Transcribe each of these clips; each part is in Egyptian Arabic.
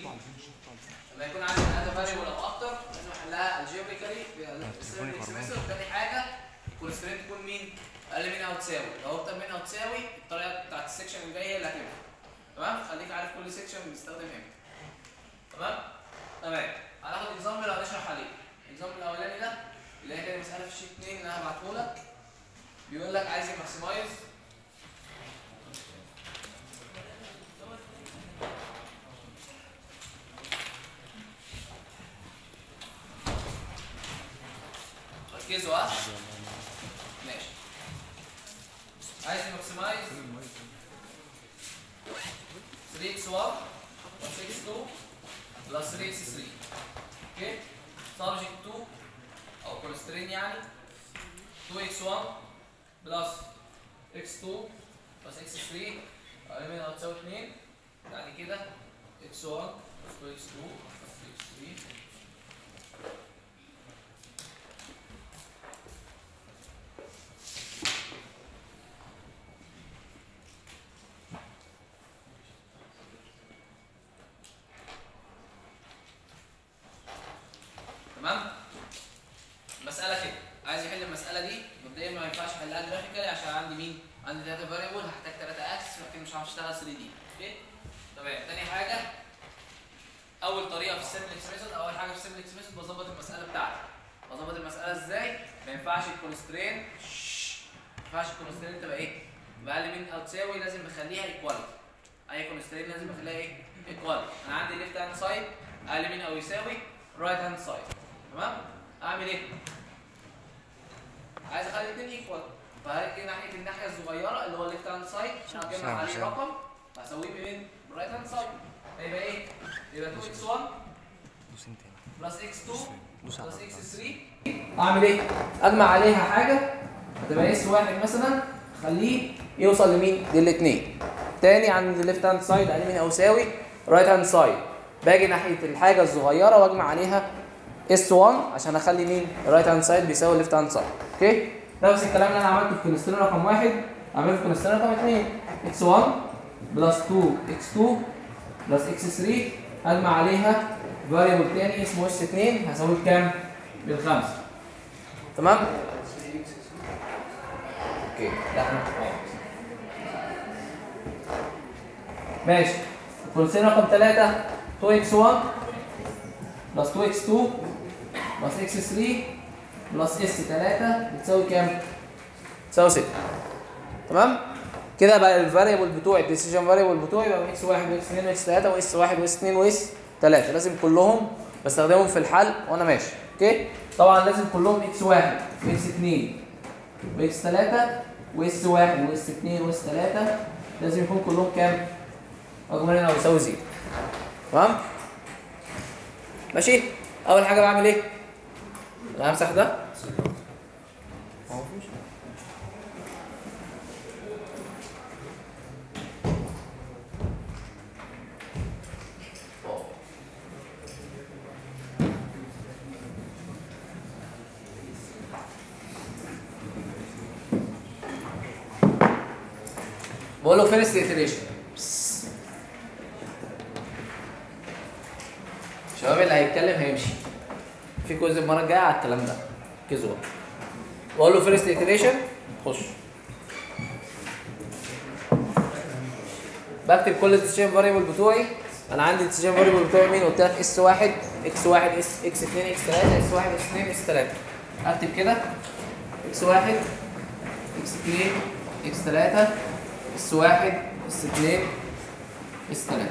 لما يكون عندي ثلاثه فاريبل او اكتر لازم احلها الجيومتري بالاكس ميثود تاني حاجه الكونسترينت تكون مين؟ اقل منها او تساوي لو اكتر منها او تساوي الطريقه بتاعت السكشن اللي جايه هي اللي هتنفع تمام خليك عارف كل سكشن بنستخدم امتى تمام تمام هناخد اكزامبل هنشرح عليه الاكزامبل الاولاني ده اللي هي كده مساله في الشيت 2 اللي انا هبعته لك بيقول لك عايز يماكسمايز ركزوا ها ماشي عايز يماكسمايز 3x1 plus x2 plus 3x3 اوكي subject 2 او constraint يعني 2x1 plus x2 plus x3 اقل من او تساوي 2 يعني كده x1 plus 2x2 plus 3x3 تمام مسألة كده عايز يحل المسألة دي مبدئيا ما ينفعش احلها جرافيكالي عشان عندي مين؟ عندي 3 فاريبل هحتاج 3 اكس لكن مش هعرف اشتغل 3 دي اوكي؟ تمام تاني حاجة أول طريقة في السيمبلكس ميثود أول حاجة في السيمبلكس ميثود بظبط المسألة بتاعتي بظبط المسألة ازاي؟ ما ينفعش الكونسترين ما ينفعش الكونسترين تبقى ايه؟ تبقى أقل من أو تساوي لازم نخليها ايكواليتي أي كونسترين لازم أخليها ايه؟ ايكواليتي أنا عندي ليفت هاند سايد أقل من أو يساوي رايت هاند سايد تمام اعمل ايه عايز اخلي الاثنين ايكوال فهاجي ناحيه الناحيه الصغيره اللي هو الليفت هاند سايد عشان اجمع سام- عليه سام. رقم هساويه بين الرايت هاند سايد هيبقى ايه يبقى 2 x 1 دوسين تاني بلس x 2 دوس على بلس البطن. x 3 اعمل ايه اجمع عليها حاجه هتبقى اس واحد مثلا خليه يوصل لمين للاثنين تاني عند الليفت هاند سايد اقل من او يساوي رايت هاند سايد باجي ناحيه الحاجه الصغيره واجمع عليها اس 1 عشان اخلي مين الرايت هاند سايد بيساوي الليفت هاند سايد اوكي ده نفس الكلام اللي انا عملته في كونسترين رقم واحد اعمله في كونسترين رقم 2 x 1 بلس 2 x 2 بلس x 3 اجمع عليها فاريبل تاني اسمه اس 2 هساويه بكام؟ بالخمسه تمام؟ اوكي لا احنا ماشي الكونسترين رقم 3 2 x 1 بلس 2 x 2 بلس x 3 بلس اس 3 بتساوي كام؟ تساوي 6 تمام؟ كده بقى الفاريبل بتوعي الديسيجن فاريبل بتوعي بقى اكس 1 واكس 2 واكس 3 واس 1 واس 2 واس 3 لازم كلهم بستخدمهم في الحل وانا ماشي اوكي؟ طبعا لازم كلهم اكس 1 واكس 2 واكس 3 واس 1 واس 2 واس 3 لازم يكون كلهم كام؟ اكبر من او يساوي 0 تمام؟ ماشي؟ اول حاجه بعمل ايه؟ انا همسح ده بقول له فيرست iteration الشباب اللي هيتكلم هيمشي في كويز المره الجايه على الكلام ده ركزوا بقى بقول له فيرست iteration خش بكتب كل الديسيجن فاريبل بتوعي انا عندي الديسيجن فاريبل بتوعي مين قلت لك اس 1 اكس 1 اس اكس 2 اكس 3 اس 1 اس 2 اس 3 اكتب كده اكس 1 اكس 2 اكس 3 اس 1 اس 2 اس 3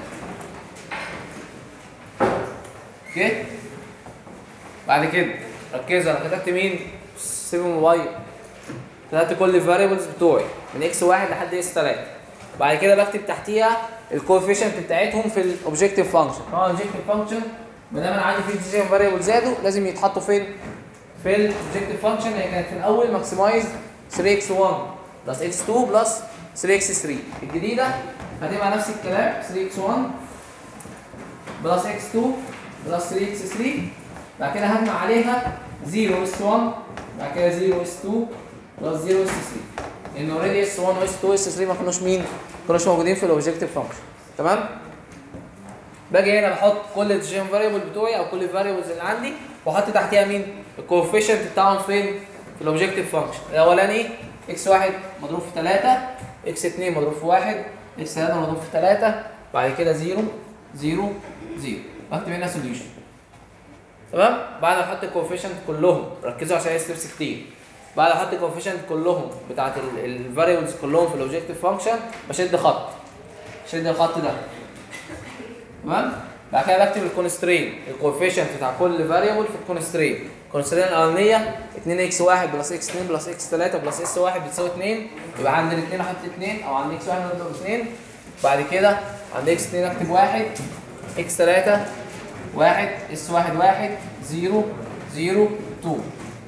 اوكي بعد كده ركزوا انا كتبت مين سيبوا الموبايل كتبت كل الفاريبلز بتوعي من اكس 1 لحد اس 3 بعد كده بكتب تحتيها الكوفيشنت بتاعتهم في الاوبجكتيف فانكشن طبعا الاوبجكتيف فانكشن ما دام انا عندي في ديسيجن فاريبل زادوا لازم يتحطوا فين في الاوبجكتيف فانكشن هي كانت في الاول ماكسمايز 3x1 بلس x2 بلس 3x3 الجديده هتبقى نفس الكلام 3x1 بلس x2 بلس 3x3 بعد كده هجمع عليها 0 s1 بعد كده 0 s2 بلس 0 s3 لان اوريدي s1 و s2 و s3 ما كانوش مين؟ ما كانوش موجودين في الاوبجكتيف فانكشن تمام؟ باجي هنا بحط كل الديسيجن فاريبل بتوعي او كل الفاريبلز اللي عندي واحط تحتيها مين الكوفيشنت بتاعهم فين في الاوبجكتيف فانكشن الاولاني اكس 1 مضروب في 3 اكس 2 مضروب في 1 اكس 3 مضروب في 3 بعد كده 0 0 0 اكتب هنا سوليوشن تمام بعد ما احط الكوفيشنت كلهم ركزوا عشان هي ستيبس كتير بعد ما احط الكوفيشنت كلهم بتاعت الفاريبلز كلهم في الاوبجكتيف فانكشن بشد خط شد الخط ده تمام بعد كده بكتب الكونسترين الكوفيشنت بتاع كل فاريبل في الكونسترين الكونسترين الاولانيه 2 اكس 1 بلس اكس 2 بلس اكس 3 بلس اس 1 بتساوي 2 يبقى عند الاثنين احط 2 او عند اكس 1 نضرب 2 بعد كده عند اكس 2 اكتب 1 اكس 3 1 اس 1 1 0 0 2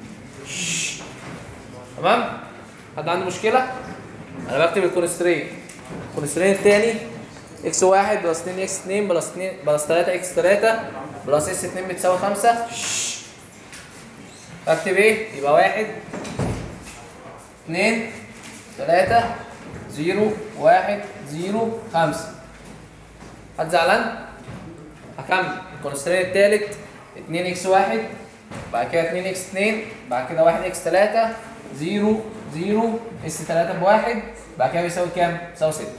تمام حد عنده مشكله انا بكتب الكونسترين الكونسترين الثاني اكس 1 بلس 2 اكس 2 بلس 2 بلس 3 اكس 3 بلس اس 2 بتساوي 5 اكتب ايه؟ يبقى 1 2 3 0 1 0 5 حد زعلان؟ هكمل الكونسترين الثالث 2 اكس 1 بعد كده 2 اكس 2 بعد كده 1 اكس 3 0 0 اس 3 بواحد بعد كده بيساوي كام؟ بيساوي 6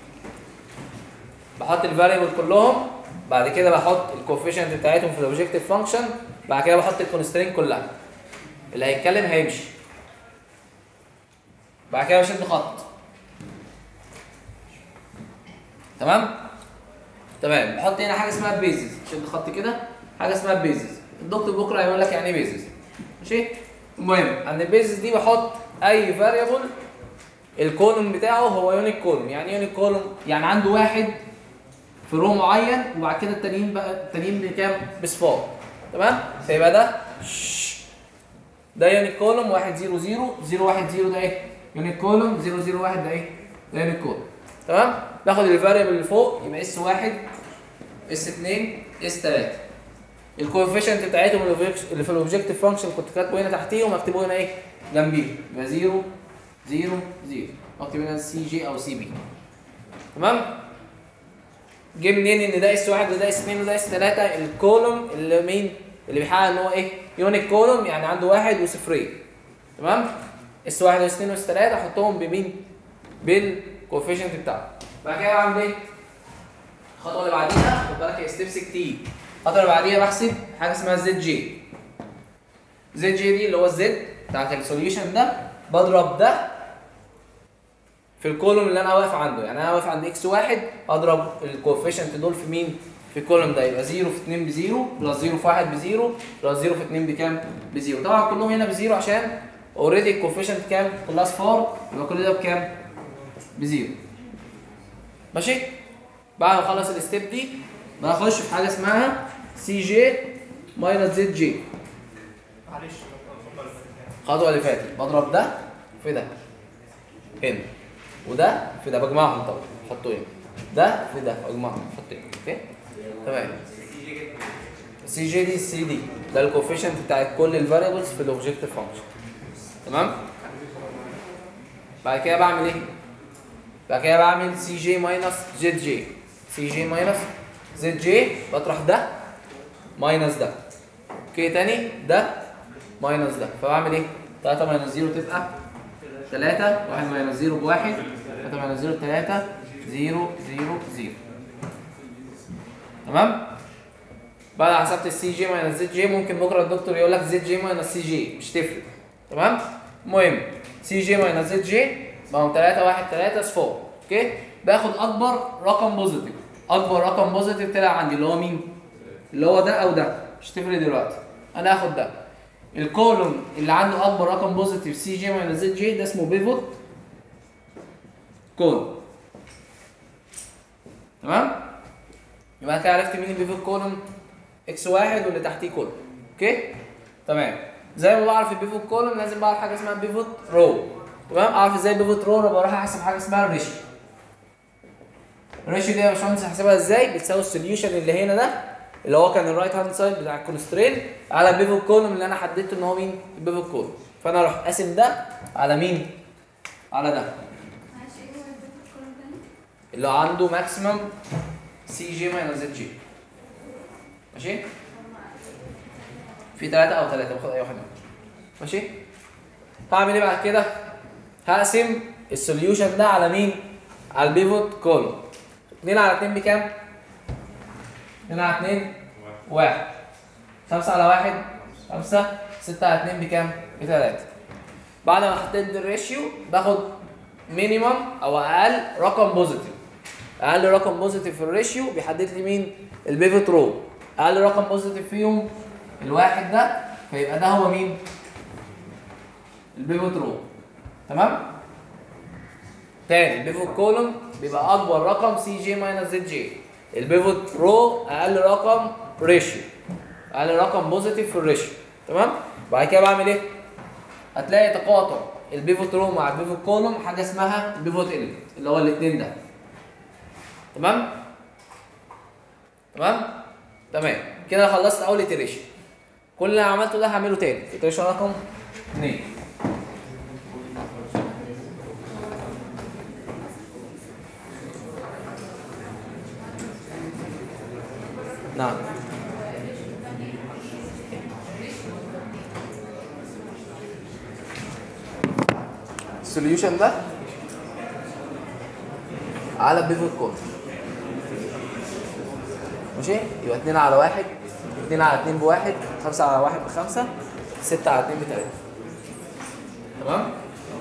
بحط الفاريبل كلهم بعد كده بحط الكوفيشنت بتاعتهم في الاوبجكتيف فانكشن بعد كده بحط الكونسترين كلها اللي هيتكلم هيمشي بعد كده بشد خط تمام تمام بحط هنا حاجه اسمها بيزز شد خط كده حاجه اسمها بيزز الدكتور بكره هيقول لك يعني ايه بيزز ماشي المهم عند البيزز دي بحط اي فاريبل الكولوم بتاعه هو يونيك كولوم يعني ايه يونيك كولوم يعني عنده واحد في رو معين وبعد كده التانيين بقى التانيين بكام بصفار تمام فيبقى ده ده يونيك كولوم 1 0 0 0 1 0 ده ايه يونيك كولوم 0 0 1 ده ايه ده يونيك كولوم تمام باخد الفاريبل اللي فوق يبقى اس 1 اس 2 اس 3 الكوفيشنت بتاعتهم اللي في الاوبجكتيف فانكشن كنت كاتبه هنا تحتيهم اكتبه هنا ايه جنبيهم يبقى 0 0 0 اكتب هنا سي جي او سي بي تمام جه منين ان ده اس 1 وده اس 2 وده اس 3 الكولوم اللي مين اللي بيحقق ان هو ايه يونيك كولوم يعني عنده واحد وصفرين تمام اس 1 واس 2 واس 3 احطهم بمين بالكوفيشنت بتاعه بعد كده بعمل ايه الخطوه اللي بعديها خد بالك هي ستيبس كتير الخطوه اللي بعديها بحسب حاجه اسمها زد جي زد جي دي اللي هو الزد بتاعت السوليوشن ده بضرب ده في الكولوم اللي انا واقف عنده يعني انا واقف عند اكس واحد اضرب الكوفيشنت دول في مين في الكولوم ده يبقى 0 في 2 ب 0 بلس 0 في 1 ب 0 بلس 0 في 2 بكام ب 0 طبعا كلهم هنا ب 0 عشان اوريدي الكوفيشنت كام كلها صفار يبقى كل ده بكام ب 0 ماشي بعد ما اخلص الستيب دي بخش في حاجه اسمها سي جي ماينس زد جي معلش الخطوه اللي فاتت بضرب ده في ده هنا وده في ده بجمعهم طبعا حطوا هنا ده في ده بجمعهم حط هنا اوكي تمام سي جي دي سي دي ده الكوفيشنت بتاع كل الفاريبلز في الاوبجكتيف فانكشن تمام بعد كده بعمل ايه بعد كده بعمل سي جي ماينس زد جي سي جي ماينس زد جي بطرح ده ماينس ده اوكي تاني ده ماينس ده فبعمل ايه 3 ماينس 0 تبقى 3 1 ماينس 0 بواحد 3 ماينس 0 3 0 0 0 تمام بعد ما حسبت السي جي ماينس زد جي ممكن بكره الدكتور يقول لك زد جي ماينس سي جي مش تفرق تمام المهم سي جي ماينس زد جي بقوا 3 1 3 صفار اوكي باخد اكبر رقم بوزيتيف اكبر رقم بوزيتيف طلع عندي اللي هو مين اللي هو ده او ده مش تفرق دلوقتي انا هاخد ده الكولوم اللي عنده اكبر رقم بوزيتيف سي جي ماينس زد جي ده اسمه بيفوت كولوم تمام يبقى كده عرفت مين البيفوت كولوم اكس واحد واللي تحتيه كولوم اوكي تمام زي ما بعرف البيفوت كولوم لازم بعرف حاجه اسمها بيفوت رو تمام اعرف ازاي البيفوت رو بروح احسب حاجه اسمها الريشيو الريشيو دي يا باشمهندس هحسبها ازاي بتساوي السوليوشن اللي هنا ده اللي هو كان الرايت هاند سايد بتاع الكونسترين على البيفوت كولوم اللي انا حددته ان هو مين البيفوت كولوم فانا اروح قاسم ده على مين على ده معلش ايه هو البيت كله تاني؟ اللي عنده ماكسيمم سي جي ماينس زد جي ماشي في ثلاثة أو ثلاثة باخد أي واحد منهم ماشي هعمل إيه بعد كده؟ هقسم السوليوشن ده على مين؟ على البيفوت كولوم 2 على 2 بكام؟ 2 على 2 1 5 على 1 5 6 على 2 بكام؟ ب 3 بعد ما حطيت الريشيو باخد مينيمم او اقل رقم بوزيتيف اقل رقم بوزيتيف في الريشيو بيحدد لي مين البيفوت رو اقل رقم بوزيتيف فيهم الواحد ده فيبقى ده هو مين البيفوت رو تمام تاني البيفوت كولوم بيبقى اكبر رقم سي جي ماينس زد جي البيفوت رو اقل رقم ريشيو اقل رقم بوزيتيف في الريشيو تمام بعد كده بعمل ايه هتلاقي تقاطع البيفوت رو مع البيفوت كولوم حاجه اسمها البيفوت اليمنت اللي هو الاثنين ده تمام تمام تمام كده خلصت اول iteration كل اللي أنا عملته ده هعمله تاني iteration رقم 2 نعم السوليوشن ده على بيفوت كود ماشي يبقى 2 على 1 2 على 2 بواحد 5 على 1 بخمسة 6 على 2 بتلاتة تمام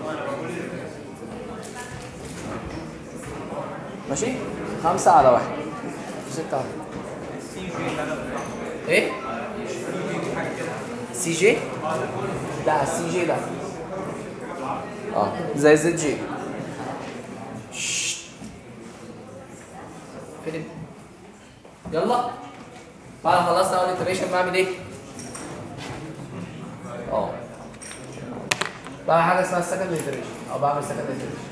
ماشي 5 على 1 6 على ايه سي جي لا السي جي لا اه زي زد جي ششت. فين يلا بعد ما خلصت اول iteration بعمل ايه؟ اه بعمل حاجه اسمها second iteration او بعمل second iteration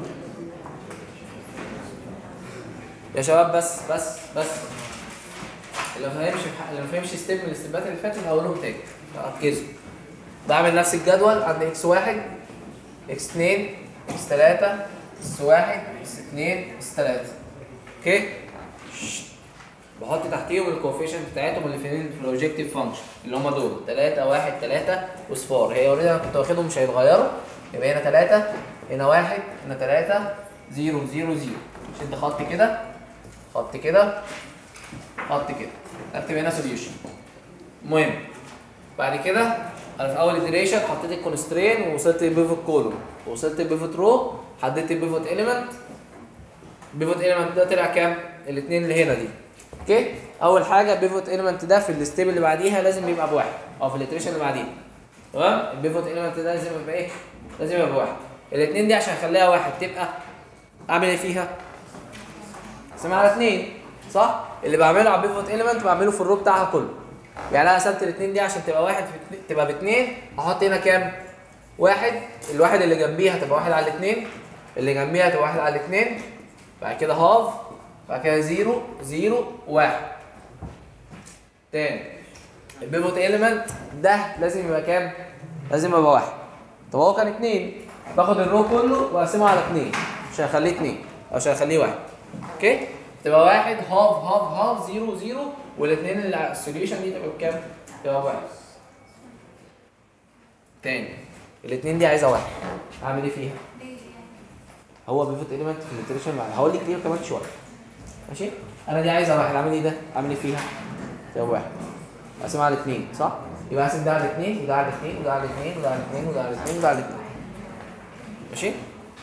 يا شباب بس بس بس اللي ما فهمش اللي ما فهمش ستيب من الاستيبات اللي فاتت هقولهم تاني ركزوا بعمل نفس الجدول عند اكس واحد اكس 2 اكس 3 اكس 1 اكس 2 اكس 3 اوكي ششت. بحط تحتيهم الكوفيشنت بتاعتهم اللي فين في الاوبجيكتيف فانكشن اللي هم دول 3 1 3 وصفار هي اوريدي انا كنت واخدهم مش هيتغيروا يبقى هنا 3 هنا 1 هنا 3 0 0 0 شد خط كده خط كده خط كده اكتب هنا سوليوشن المهم بعد كده انا في اول iteration حطيت الكونسترين ووصلت البيفوت كولوم وصلت البيفوت رو حددت البيفوت اليمنت البيفوت اليمنت ده طلع كام؟ الاثنين اللي هنا دي اوكي اول حاجه البيفوت اليمنت ده في الستيب اللي بعديها لازم يبقى بواحد او في الاتريشن اللي بعديها تمام البيفوت اليمنت ده لازم يبقى ايه لازم يبقى بواحد الاثنين دي عشان اخليها واحد تبقى اعمل ايه فيها اقسمها على اثنين صح اللي بعمله على البيفوت اليمنت بعمله في الرو بتاعها كله يعني انا قسمت الاثنين دي عشان تبقى واحد في اتنين- تبقى باثنين هحط هنا كام واحد الواحد اللي جنبيها هتبقى واحد على الاثنين اللي جنبيها هتبقى واحد على الاثنين بعد كده هاف بعد كده زيرو زيرو واحد تاني البيفوت اليمنت ده لازم يبقى كام؟ لازم يبقى واحد طب هو كان اتنين باخد الرو كله واقسمه على اتنين عشان اخليه اتنين او عشان اخليه واحد اوكي؟ تبقى واحد هاف هاف هاف زيرو زيرو والاثنين اللي على السوليوشن دي تبقى بكام؟ تبقى واحد تاني الاثنين دي عايزه واحد اعمل ايه فيها؟ هو بيفوت اليمنت في الانتريشن معايا هقول لك ليه كمان شويه ماشي انا دي عايزه واحد اعمل ايه ده اعمل ايه فيها تبقى واحد اقسمها على اثنين صح يبقى اقسم ده على اثنين وده على اثنين وده على اثنين وده على اثنين وده على اثنين وده على اثنين ماشي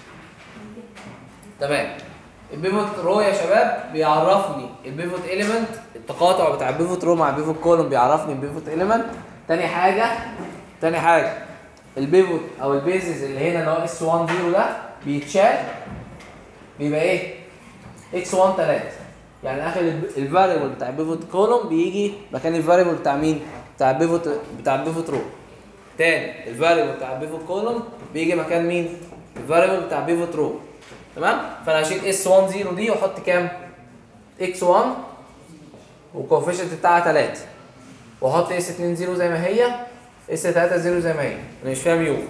تمام البيفوت رو يا شباب بيعرفني البيفوت اليمنت التقاطع بتاع البيفوت رو مع البيفوت كولوم بيعرفني البيفوت اليمنت تاني حاجه تاني حاجه البيفوت او البيزز اللي هنا اللي هو اس 1 0 ده بيتشال بيبقى ايه اكس 1 3 يعني اخر الفاريبل بتاع البيفوت كولوم بيجي مكان الفاريبل بتاع مين بتاع البيفوت بتاع البيفوت رو تاني الفاريبل بتاع البيفوت كولوم بيجي مكان مين الفاريبل بتاع البيفوت رو تمام فانا هشيل اس 1 0 دي واحط كام اكس 1 والكوفيشنت بتاعها 3 واحط اس 2 0 زي ما هي اس 3 0 زي ما هي انا مش فاهم يو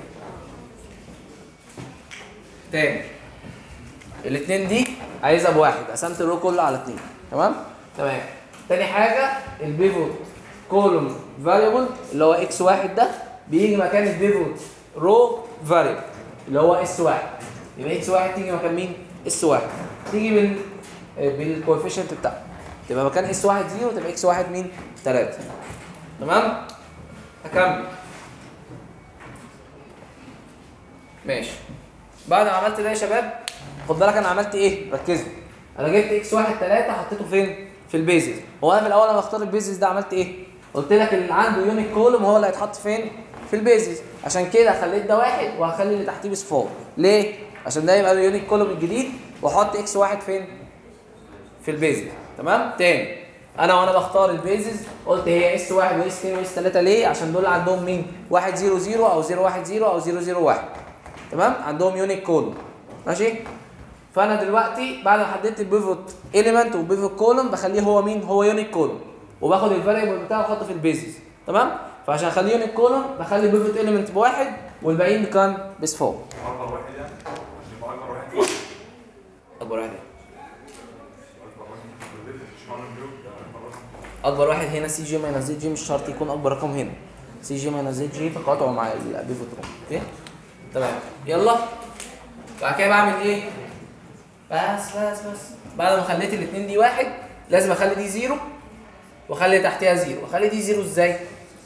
تاني الاثنين دي عايزها بواحد قسمت الرو كله على اثنين تمام تمام تاني حاجه البيفوت كولوم فاريبل اللي هو اكس واحد ده بيجي مكان البيفوت رو فاريبل اللي هو اس واحد يبقى اكس واحد تيجي مكان مين؟ اس واحد تيجي بال بالكوفيشنت بتاعه تبقى مكان اس واحد زيرو تبقى اكس واحد مين؟ 3 تمام؟ هكمل ماشي بعد ما عملت ده يا شباب خد بالك انا عملت ايه؟ ركزوا انا جبت اكس واحد 3 حطيته فين؟ في البيزز هو انا في الاول انا بختار البيزز ده عملت ايه؟ قلت لك اللي عنده يونيك كولوم هو اللي هيتحط فين؟ في البيزز عشان كده خليت ده واحد وهخلي اللي تحتيه بصفار ليه؟ عشان ده يبقى اليونيك كولوم الجديد واحط اكس واحد فين؟ في البيزز تمام؟ تاني انا وانا بختار البيزز قلت هي اس 1 واس 2 واس 3 ليه؟ عشان دول عندهم مين؟ 1 0 0 او 0 1 0 او 0 0 1 تمام؟ عندهم يونيك كولوم ماشي؟ فانا دلوقتي بعد ما حددت البيفوت اليمنت والبيفوت كولوم بخليه هو مين؟ هو يونيك كولوم وباخد الفاريبل بتاعه واحطه في البيزز تمام؟ فعشان اخليه يونيك كولوم بخلي البيفوت اليمنت بواحد والباقيين بكام؟ بصفار اكبر واحد يعني عشان يبقى اكبر واحد اكبر واحد اكبر واحد بالليل اشمعنى البيوت ده اكبر واحد اكبر واحد هنا سي جي ماينس زد جي مش شرط يكون اكبر رقم هنا سي جي ماينس زد جي تقاطعه مع البيفوت روم اوكي تمام يلا بعد كده بعمل ايه بس بس بس بعد ما خليت الاثنين دي واحد لازم اخلي دي زيرو واخلي تحتها زيرو اخلي دي زيرو ازاي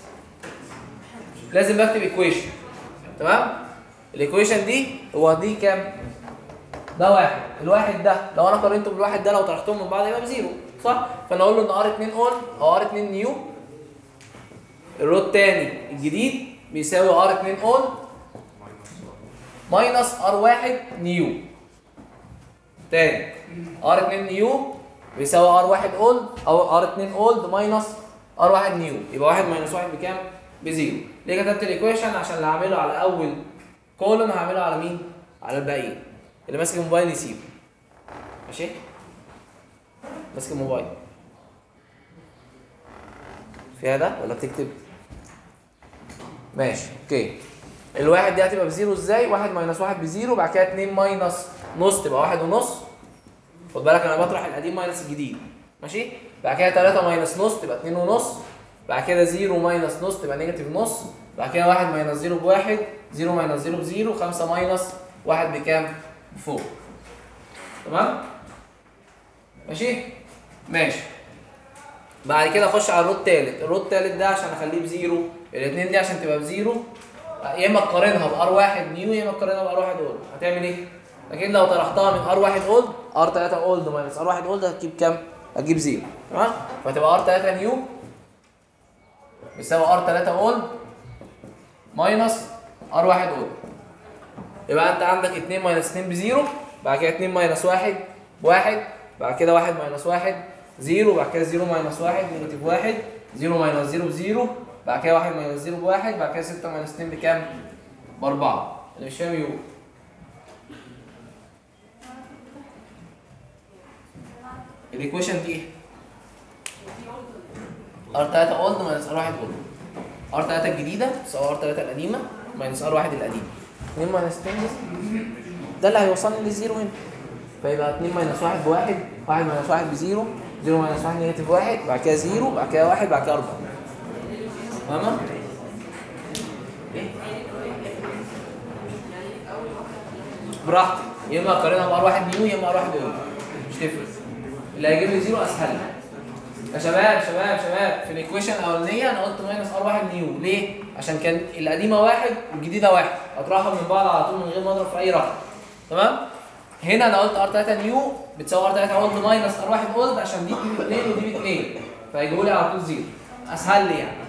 لازم بكتب ايكويشن تمام الايكويشن دي هو دي كام ده واحد الواحد ده لو انا قارنته بالواحد ده لو طرحتهم من بعض يبقى بزيرو صح فانا اقول له ان ار 2 اون او ار 2 نيو الرو التاني الجديد بيساوي ار 2 اون ماينس ار 1 نيو تاني ار 2 نيو بيساوي ار 1 اولد او ار 2 اولد ماينس ار 1 نيو يبقى 1 ماينس 1 بكام؟ بزيرو ليه كتبت الايكويشن عشان اللي هعمله على اول كولوم هعمله على مين؟ على الباقيين اللي ماسك الموبايل يسيبه ماشي؟ ماسك الموبايل فيها ده ولا بتكتب؟ ماشي اوكي الواحد دي هتبقى بزيرو ازاي؟ واحد ماينس واحد بزيرو بعد كده اتنين ماينس نص تبقى واحد ونص خد بالك انا بطرح القديم ماينس الجديد ماشي؟ بعد كده تلاتة ماينس نص تبقى اتنين ونص بعد كده زيرو ماينس نص تبقى نيجاتيف نص بعد كده واحد ماينس زيرو بواحد زيرو ماينس زيرو بزيرو خمسة ماينس واحد بكام؟ بفور تمام؟ ماشي؟ ماشي بعد كده اخش على الرو التالت الرو التالت ده عشان اخليه بزيرو الاثنين دي عشان تبقى بزيرو يا اما تقارنها بار واحد نيو يا اما تقارنها بار واحد اولد هتعمل ايه؟ لكن لو طرحتها من ار واحد اولد ار 3 اولد ماينس ار واحد اولد هتجيب كام؟ هتجيب زيرو تمام؟ فتبقى ار 3 نيو بيساوي ار 3 اولد ماينس ار واحد اولد يبقى انت عندك 2 ماينس 2 بزيرو بعد كده 2 ماينس 1 بواحد بعد كده 1 ماينس 1 زيرو بعد كده 0 ماينس 1 نيجاتيف 1 0 ماينس 0 بزيرو بعد كده 1 ماينس 0 بواحد بعد كده 6 ماينس 2 بكام؟ بأربعة اللي مش فاهم يقول الايكويشن دي ايه؟ ار 3 اولد ماينس ار 1 اولد ار 3 الجديده تساوي ار 3 القديمه ماينس ار 1 القديمه 2 ماينس 2 ده اللي هيوصلني للزيرو هنا فيبقى 2 ماينس 1 بواحد 1 ماينس 1 بزيرو 0 ماينس 1 نيجاتيف 1 بعد كده 0 بعد كده 1 بعد كده 4 فاهمة؟ إيه؟ براحتي يا اما اقارنها بار 1 نيو يا اما ار 1 اولد مش تفرق اللي هيجيب لي زيرو اسهل لي. يا شباب شباب شباب في الايكويشن الاولانيه انا قلت ماينس ار 1 نيو ليه؟ عشان كان القديمه واحد والجديده واحد اطرحهم من بعض على طول من غير ما اضرب في اي رقم تمام؟ هنا انا قلت ار 3 نيو بتساوي ار 3 اولد ماينس ار 1 اولد عشان دي ب 2 ودي ب 2 فيجيبوا لي على طول زيرو اسهل لي يعني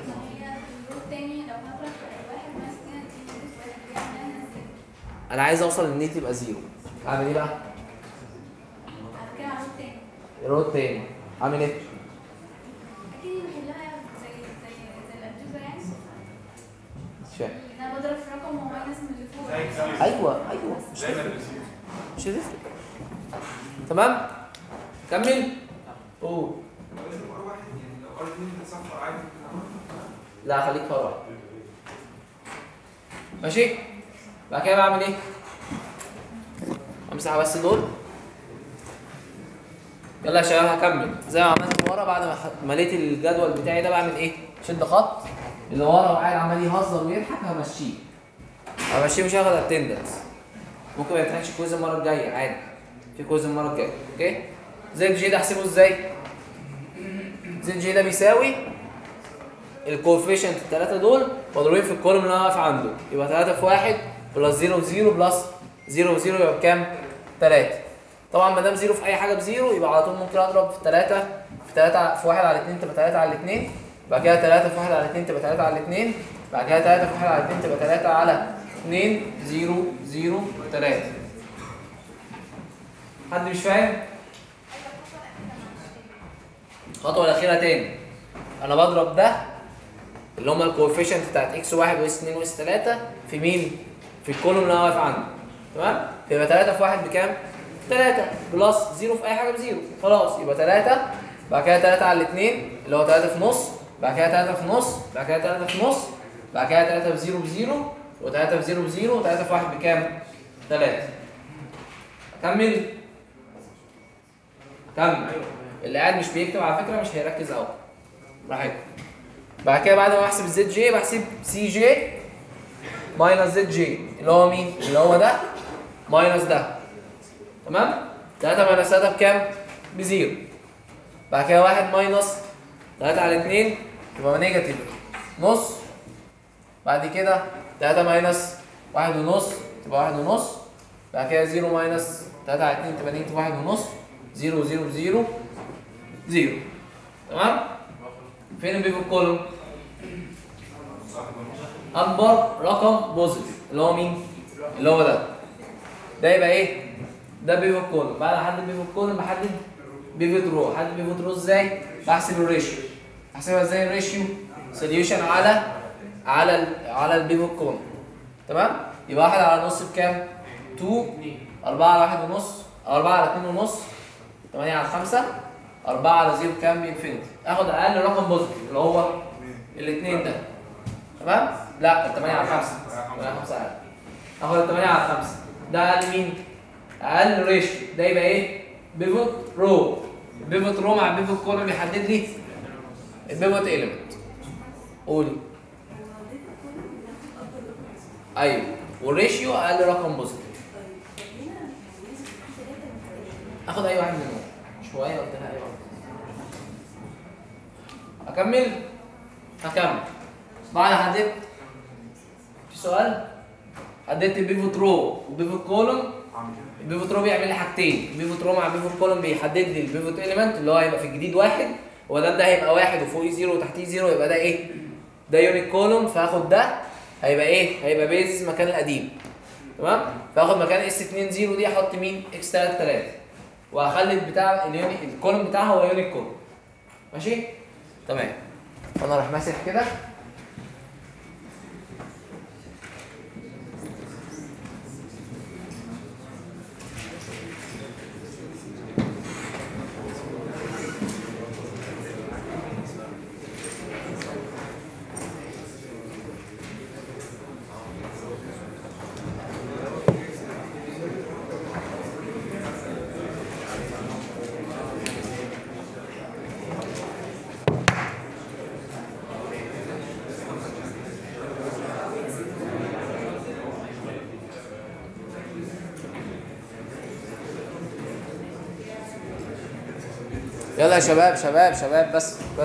انا عايز اوصل ان دي تبقى زيرو اعمل ايه بقى؟ الرو التاني اعمل ايه؟ مش فاهم انا بضرب في رقم هو ماينس من اللي فوق زي زي ايوه ايوه مش دايما هتفرق بيصير مش هتفرق تمام كمل قول لازم ار واحد يعني لو ار اتنين بتصفر عادي لا خليك فار واحد ماشي بعد كده بعمل ايه امسح بس دول يلا يا شباب هكمل زي ما عملت ورا بعد ما ح- مليت الجدول بتاعي ده بعمل ايه؟ شد خط اللي ورا وقاعد عمال يهزر ويضحك همشيه همشيه مش هاخد اتندنس ممكن ما يمتحنش كويز المره الجايه عادي في كويز المره الجايه اوكي زد جي ده احسبه ازاي؟ زد جي ده بيساوي الكوفيشنت الثلاثه دول مضروبين في الكولوم اللي انا واقف عنده يبقى 3 في 1 بلس 0 في 0 بلس 0 في 0 يبقى بكام؟ 3 طبعا ما دام 0 في اي حاجه بزيرو يبقى على طول ممكن اضرب في 3 في 3 في 1 على 2 تبقى 3 على 2 بعد كده 3 في 1 على 2 تبقى 3 على 2 بعد كده 3 في 1 على 2 تبقى 3 على 2 0 0 3 حد مش فاهم؟ الخطوه الاخيره تاني انا بضرب ده اللي هم الكوفيشنت بتاعت اكس 1 واس 2 واس 3 في مين؟ في الكولوم اللي انا واقف عنده تمام؟ فيبقى 3 في 1 بكام؟ 3 بلس 0 في اي حاجه بزيرو خلاص يبقى 3 بعد كده 3 على 2 اللي هو 3 في نص بعد كده 3 في نص بعد كده 3 في نص بعد كده 3 في 0 بزيرو و3 في 0 بزيرو و3 في 1 بكام؟ 3 اكمل كمل اللي قاعد مش بيكتب على فكره مش هيركز قوي براحتك بعد كده بعد ما بحسب الزد جي بحسب سي جي ماينس زد جي اللي هو مين؟ اللي هو ده ماينس ده تمام؟ 3 ماينس 3 بكام؟ بزيرو بعد كده 1 ماينس 3 على 2 يبقى نيجاتيف نص بعد كده 3 ماينس 1 ونص تبقى 1 ونص بعد كده 0 ماينس 3 على 2 تبقى نيجاتيف 1 ونص 0 0 0 0 تمام؟ فين البيفو كولوم؟ اكبر رقم بوزيتيف اللي هو مين؟ اللي هو ده ده يبقى ايه؟ ده بيفو كولوم بعد ما احدد بيفو كولوم بحدد بيفوت رو احدد بيفوت رو ازاي؟ بحسب الريشيو احسبها ازاي الريشيو؟ سوليوشن على على ال على البيفو كولوم تمام؟ يبقى واحد على نص بكام؟ 2 4 على واحد ونص 4 على 2 ونص 8 على 5 4 على 0 كام بانفينيتي اخد اقل رقم بوزيتيف اللي هو الاثنين ده تمام لا ال 8 على 5 8 على 5 اقل اخد ال 8 على 5 ده اقل مين اقل ريشيو ده يبقى ايه بيفوت رو البيفوت رو مع البيفوت كولوم بيحدد لي البيفوت اليمنت قولي ايوه والريشيو اقل رقم بوزيتيف اخد اي واحد منهم شويه قلت لها اي واحد اكمل هكمل بعد حددت في سؤال حددت البيفوت رو والبيفوت كولوم البيفوت رو بيعمل لي حاجتين البيفوت رو مع البيفوت كولوم بيحدد لي البيفوت اليمنت اللي هو هيبقى في الجديد واحد هو ده ده هيبقى واحد وفوقيه زيرو وتحتيه زيرو يبقى ده ايه؟ ده يونيك كولوم فهاخد ده هيبقى ايه؟ هيبقى بيزس مكان القديم تمام؟ فاخد مكان اس 2 0 دي احط مين؟ اكس 3 3 وهخلي البتاع اليونيك الكولوم بتاعها هو يونيك كولوم ماشي؟ تمام فانا اروح ماسك كده يلا يا شباب شباب شباب بس بس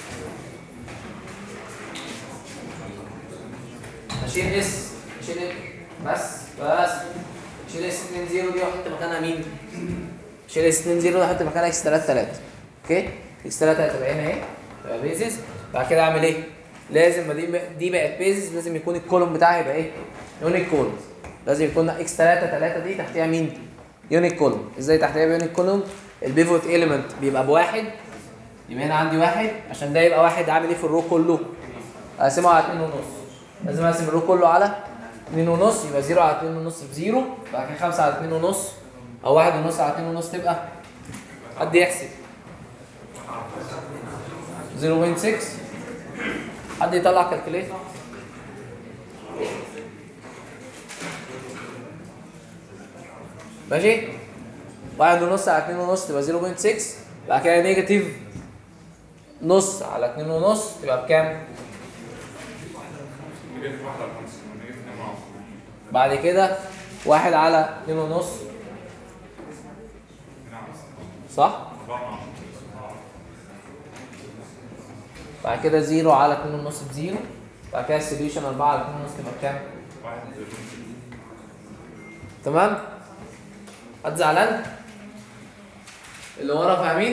اشيل اس اشيل إيه؟ بس بس اشيل اس 2 0 دي واحط مكانها مين؟ اشيل اس 2 0 دي واحط مكانها اكس 3 3 اوكي؟ اكس 3 هتبقى هنا اهي تبقى بيزس بعد كده اعمل ايه؟ لازم ما دي دي بقت بيزس لازم يكون الكولوم بتاعي يبقى ايه؟ يونيك كولوم لازم يكون اكس 3 3 دي تحتها مين؟ يونيك كولوم ازاي تحتها يونيك كولوم؟ البيفوت اليمنت بيبقى بواحد يبقى هنا عندي واحد عشان ده يبقى واحد عامل ايه في الرو كله؟ اقسمه على اتنين ونص لازم اقسم الرو كله على اتنين ونص يبقى زيرو على اتنين ونص بزيرو بعد كده خمسة على اتنين ونص او واحد ونص على اتنين ونص تبقى حد يحسب 0.6 حد يطلع كالكوليتر ماشي واحد ونص على اتنين ونص تبقى 0.6 بعد كده نيجاتيف نص على اتنين ونص تبقى بكام؟ نيجاتيف واحد على خمسة نيجاتيف اتنين على بعد كده واحد على اتنين ونص صح؟ أربعة مع بعد كده زيرو على اتنين ونص بزيرو بعد كده السوليوشن أربعة على اتنين ونص تبقى بكام؟ واحد تمام؟ حد زعلان؟ اللي ورا فاهمين؟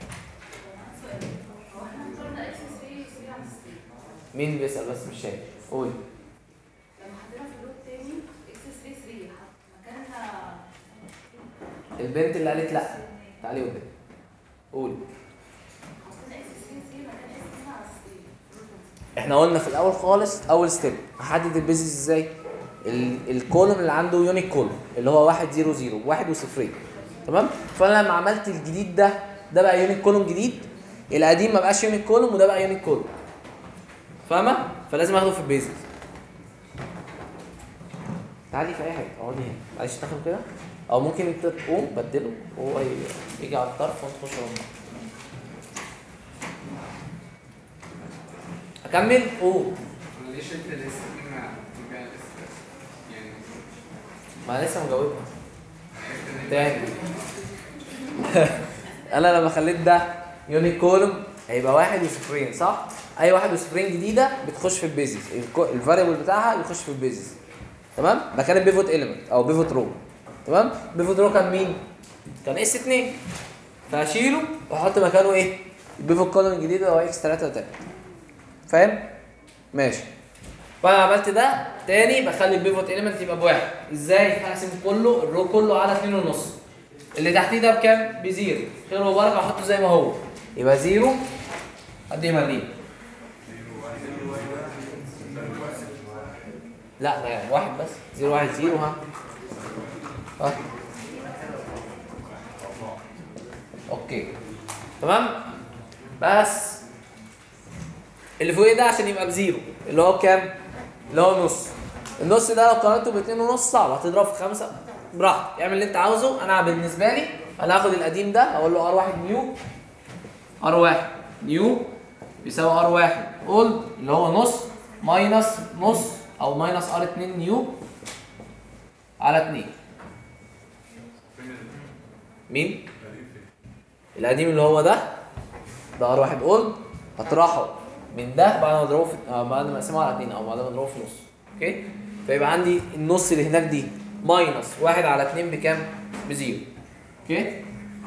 هو احنا قلنا اكس 3 3 على 3 مين بيسأل بس مش شايف؟ قول لما حطينا في اللود تاني اكس 3 3 حط مكانها البنت اللي قالت لا تعالي قدام قول حطينا اكس 3 3 مكان اكس 3 على 3 احنا قلنا في الاول خالص اول ستيب احدد البيزنس ازاي ال- الكولوم اللي عنده يونيك كولوم اللي هو 1 0 0 1 وصفرين تمام فانا لما عملت الجديد ده ده بقى يونيك كولوم جديد القديم ما بقاش يونيك كولوم وده بقى يونيك كولوم فاهمه فلازم اخده في البيزنس تعالي في اي حاجه اقعدي هنا معلش تاخد كده او ممكن انت تقوم بدله وهو ي- يجي على الطرف وانت تخش ورا بعض. اكمل قوم انا ليه شلت الاس ما ما لسه يعني ما أنا لسه مجاوبها عرفت ان تاني انا لما خليت ده يونيك كولوم هيبقى واحد وصفرين صح؟ اي واحد وصفرين جديده بتخش في البيزنس الفاريبل بتاعها بيخش في البيزنس تمام؟ مكان البيفوت اليمنت او بيفوت رو تمام؟ بيفوت رو كان مين؟ كان اس 2 فهشيله واحط مكانه ايه؟ البيفوت كولوم الجديد اللي هو اكس 3 3 فاهم؟ ماشي فانا عملت ده تاني بخلي البيفوت اليمنت يبقى بواحد ازاي هقسم كله الرو كله على اتنين ونص اللي تحتيه ده بكام بزيرو خير وبركه احطه زي ما هو يبقى زيرو قد ايه مليم لا ما يعني واحد بس زيرو واحد زيرو ها ها اوكي تمام بس اللي فوق ده عشان يبقى بزيرو اللي هو بكام؟ اللي هو نص النص ده لو قارنته باتنين ونص صعب هتضرب في خمسة براحتك اعمل اللي انت عاوزه انا بالنسبة لي انا هاخد القديم ده اقول له ار واحد نيو ار واحد نيو بيساوي ار واحد اولد اللي هو نص ماينس نص او ماينس ار اتنين نيو على اتنين مين؟ القديم اللي هو ده ده ار واحد اولد هطرحه من ده بعد ما اضربه في آه بعد ما اقسمه على اتنين او بعد ما اضربه في نص اوكي فيبقى عندي النص اللي هناك دي ماينس واحد على اتنين بكام؟ بزيرو اوكي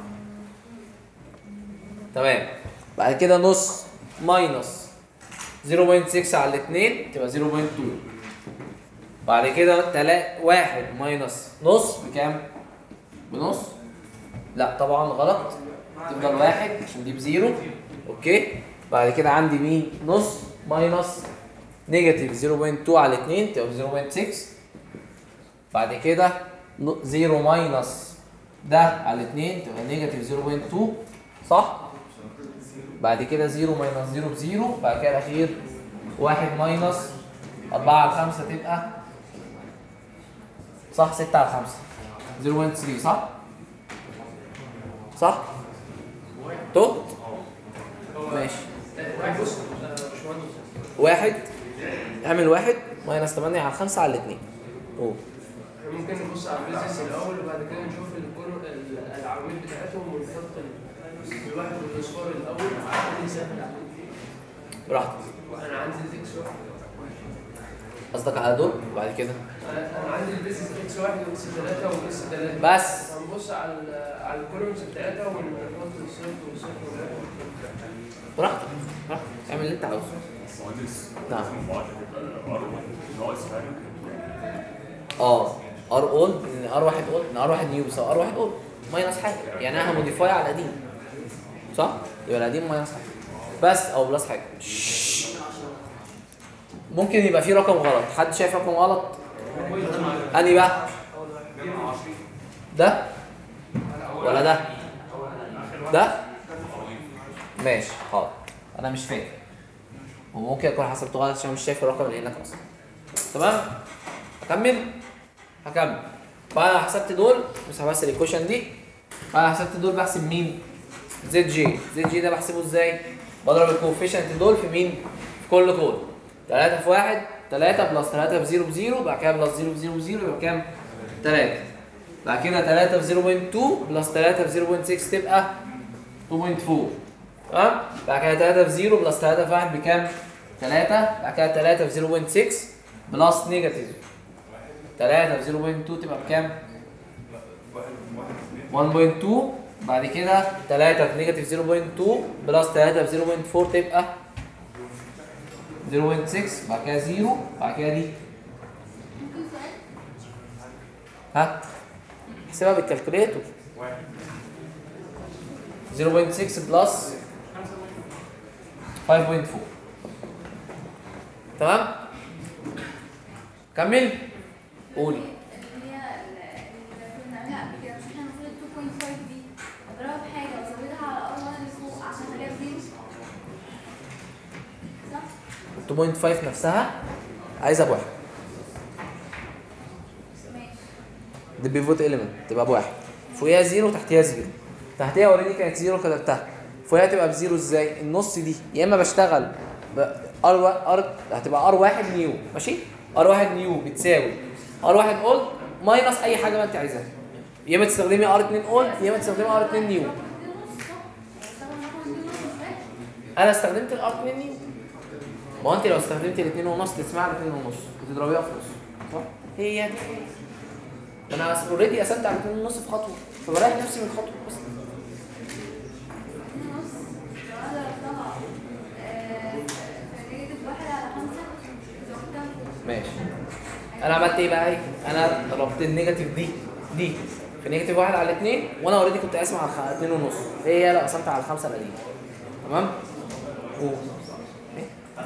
تمام بعد كده نص ماينس 0.6 على الاتنين تبقى 0.2 بعد كده تلا واحد ماينس نص بكام؟ بنص لا طبعا غلط تفضل واحد عشان دي بزيرو اوكي بعد كده عندي مين نص ماينس نيجاتيف 0.2 على 2 تبقى 0.6 بعد كده 0 ماينس ده على 2 تبقى نيجاتيف 0.2 صح بعد كده 0 ماينس 0 بزيرو بعد كده الاخير 1 ماينس 4 على 5 تبقى صح 6 على 5 0.3 صح صح تهت ماشي بص آه، باشمهندس واحد اعمل واحد ماينس 8 على 5 على 2 اوه احنا ممكن نبص على البيزنس الاول وبعد كده نشوف الكون ال- العوامل بتاعتهم ونحط ال- الواحد والاصفار الاول عشان نسهل براحتك انا عندي الاكس واحد قصدك على دول وبعد كده انا أنا عندي البيزنس اكس واحد واكس ثلاثه واكس ثلاثه بس هنبص على ال- على الكولومز بتاعتها ونحط الصفر والصفر والواحد براحتك براحتك اعمل اللي انت عاوزه مهندس نعم. المعادلة تبقى ار ناقص حاجة اه ار اولد ان ار واحد اولد ان ار واحد نيو بيساوي ار واحد اولد ماينس حاجه يعني انا هموديفاي على القديم صح؟ يبقى القديم ماينس حاجه بس او بلس حاجه ممكن يبقى في رقم غلط حد شايف رقم غلط انهي بقى ده ولا ده ده ماشي حاضر انا مش فاكر وممكن اكون حسبته غلط عشان مش شايف الرقم اللي هناك اصلا تمام اكمل هكمل بعد ما حسبت دول مش هبحث الايكويشن دي بعد ما حسبت دول بحسب مين زد جي زد جي ده بحسبه ازاي بضرب الكوفيشنت دول في مين في كل كود 3 في 1 3 بلس 3 في 0 ب 0 بعد كده بلس 0 في 0 ب 0 يبقى كام 3 بعد كده 3 في 0.2 بلس 3 في 0.6 تبقى 2.4 تمام بعد كده 3 في 0 بلس 3 في 1 بكام 3 بعد كده 3 في 0.6 بلس نيجاتيف 3 في 0.2 تبقى بكام 1.2 بعد كده 3 في نيجاتيف 0.2 بلس 3 في 0.4 تبقى 0.6 بعد كده 0 بعد كده دي ممكن سؤال ها احسبها بالكالكوليتور 0.6 بلس 5.4 تمام كمل قولي اللي هي اللي كنا بنعملها قبل كده مش احنا المفروض ال 2.5 دي اضربها بحاجه وازودها على اول واحده اللي فوق عشان اخليها بزيرو صح؟ 2.5 نفسها عايزها بواحد ماشي دي بيفوت اليمنت تبقى بواحد فوقيها زيرو تحتيها زيرو تحتيها اوريدي كانت زيرو كتبتها فوقيها تبقى بزيرو ازاي النص دي يا اما بشتغل ب ار ار هتبقى ار واحد نيو ماشي ار واحد نيو بتساوي ار واحد اولد ماينس اي حاجه ما انت عايزاها يا اما تستخدمي ار 2 اولد يا اما تستخدمي ار 2 نيو انا استخدمت الار 2 نيو ما هو انت لو استخدمت الاثنين ونص تسمع الاثنين ونص وتضربيها في نص صح هي دي انا اوريدي قسمت على 2 ونص في خطوه فبريح نفسي من خطوه بس نص لو انا ضربتها آه، في نيجاتيف واحد على خمسة زودتها فوق. ماشي انا عملت ايه بقى ايه انا ضربت النيجاتيف دي دي في نيجاتيف واحد على اثنين وانا اوريدي كنت قاسم على خ- اتنين ونص هي لو قسمت على الخمسه القديمه تمام قول إيه؟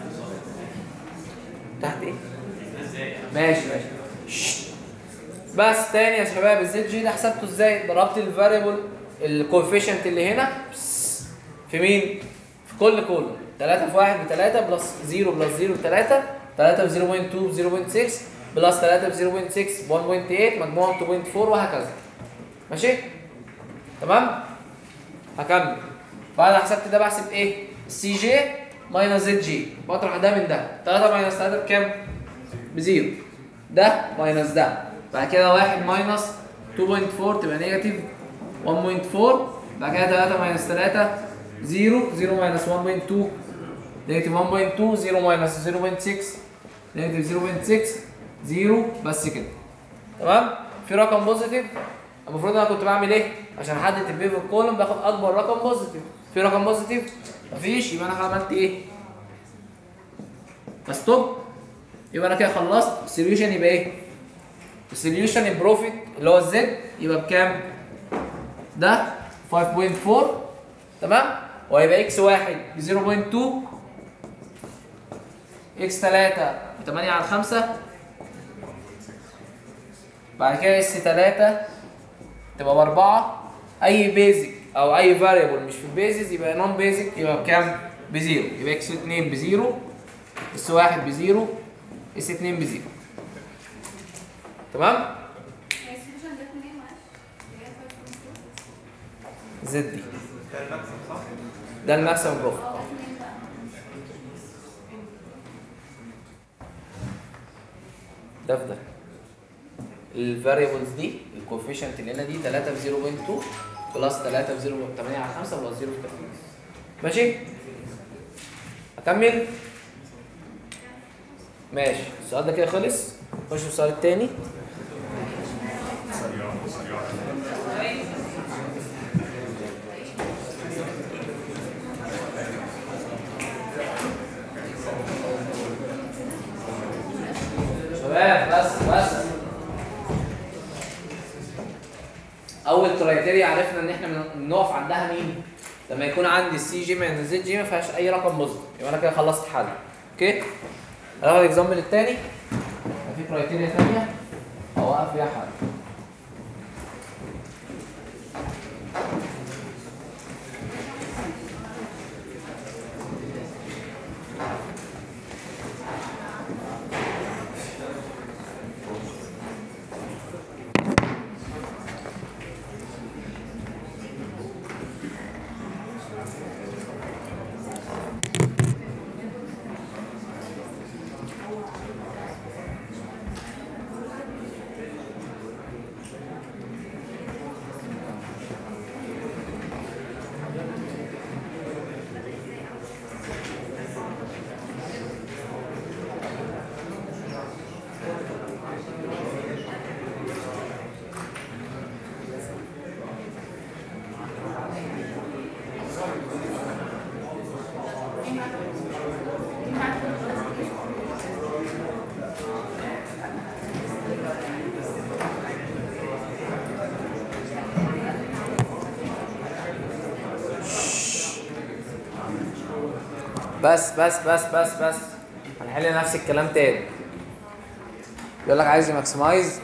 تحت ايه ماشي ماشي ششت. بس تاني يا شباب الزد جي ده حسبته ازاي ضربت الفاريبل الكوفيشنت اللي هنا بس في مين في كل كولوم 3 في 1 ب 3 بلس 0 بلس 0 ب 3 3 في 0.2 ب 0.6 بلس 3 في 0.6 ب 1.8 مجموعهم 2.4 وهكذا ماشي تمام هكمل بعد ما حسبت ده بحسب ايه السي جي ماينس زد جي بطرح ده من ده 3 ماينس 3 بكام بزيرو ده ماينس ده بعد كده 1 ماينس 2.4 تبقى نيجاتيف 1.4 بعد كده 3 ماينس 3 0 0 ماينس 1.2 نيجاتيف 1.2 0 ماينس 0.6 نيجاتيف 0.6 0 بس كده تمام في رقم بوزيتيف المفروض انا كنت بعمل ايه عشان احدد البيفت كولوم باخد اكبر رقم بوزيتيف في رقم بوزيتيف مفيش يبقى انا عملت ايه فستوب يبقى انا كده خلصت السوليوشن يبقى ايه السوليوشن البروفيت اللي هو الزد يبقى بكام ده 5.4 تمام وهيبقى اكس واحد ب 0.2 اكس 3 ب 8 على 5 بعد كده اس 3 تبقى باربعة اي بيزك او اي فاريبل مش في البيزز يبقى نون بيزك يبقى بكام بزيرو يبقى اكس 2 بزيرو اس 1 بزيرو اس 2 بزيرو تمام هي السوليوشن جت منين معلش؟ اللي هي 5.4 زد دي ده المكسب صح؟ ده الماكسيمم بروفيت اه جت منين بقى؟ ده في ده الفاريبلز دي الكوفيشنت اللي هنا دي 3 في 0.2 بلس 3 في 0 8 على 5 بلس 0 في 3 ماشي اكمل ماشي السؤال ده كده خلص نخش في السؤال التاني شباب بس بس اول كرايتيريا عرفنا ان احنا بن- بنقف عندها مين لما يكون عندي السي جي ماينس زد جي ما فيهاش اي رقم بوزيتيف يبقى انا كده خلصت حل اوكي هناخد الاكزامبل الثاني في كرايتيريا ثانيه اوقف فيها حل بس بس بس بس بس هنحل نفس الكلام تاني يقول لك عايز يماكسمايز